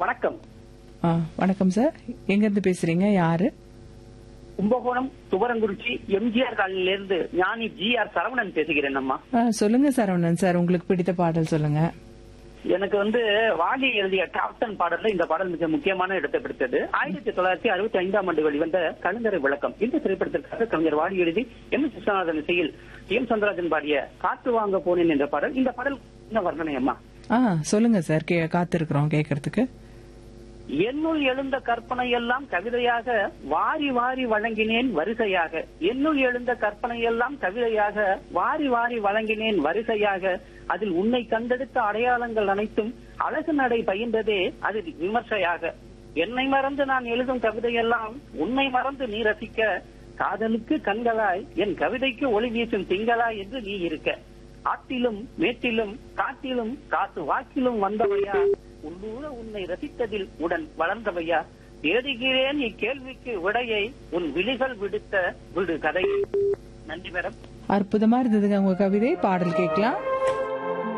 வணக்கம் ஆ, வணக்கம் சார் எங்க இருந்து பேசுறீங்க யாரு கும்பகோணம் துவரங்குறிச்சி எம்ஜிஆர் காலனில இருந்து ஞானி ஜி ஆர் சரவணன் பேசுகிறேன் அம்மா ஆ, சொல்லுங்க சரவணன் சார் உங்களுக்கு பிடித்த பாடல் சொல்லுங்க எனக்கு வந்து வாலி எழுதிய கேப்டன் பாடல்ல இந்த பாடல் மிக முக்கியமான இடத்தை பிடித்தது ஆயிரத்தி தொள்ளாயிரத்தி அறுபத்தி ஐந்தாம் ஆண்டு வெளிவந்த கலைஞரை விளக்கம் இந்த திரைப்படத்திற்காக கலைஞர் வாலி எழுதி எம் எஸ் விஸ்வநாதன் இசையில் எம் சந்திரராஜன் பாடிய காத்து வாங்க போனேன் என்ற பாடல் இந்த பாடல் என்ன வர்ணனை அம்மா ஆ சொல்லுங்க சார் கே காத்திருக்கிறோம் கேட்கறதுக்கு என்னுள் எழுந்த கற்பனை எல்லாம் கவிதையாக வாரி வாரி வழங்கினேன் வரிசையாக என்னுள் எழுந்த கற்பனை எல்லாம் கவிதையாக வாரி வாரி வழங்கினேன் வரிசையாக அதில் உன்னை கண்டெடுத்த அடையாளங்கள் அனைத்தும் அழகு நடை பயின்றதே அது விமர்சையாக என்னை மறந்து நான் எழுதும் கவிதையெல்லாம் உன்னை மறந்து நீ ரசிக்க காதலுக்கு கண்களாய் என் கவிதைக்கு ஒளி வீசும் திங்களாய் என்று நீ இருக்க ஆட்டிலும் மேட்டிலும் காட்டிலும் காத்து வாக்கிலும் வந்தவையா உள்ளூர உன்னை ரசித்ததில் உடன் வளர்ந்தவையா தேடுகிறேன் இக்கேள்விக்கு விடையை உன் விழிகள் விடுத்த விடு கதையை நன்றி மேடம் அற்புதமா இருந்ததுங்க உங்க கவிதை பாடல் கேட்கலாம்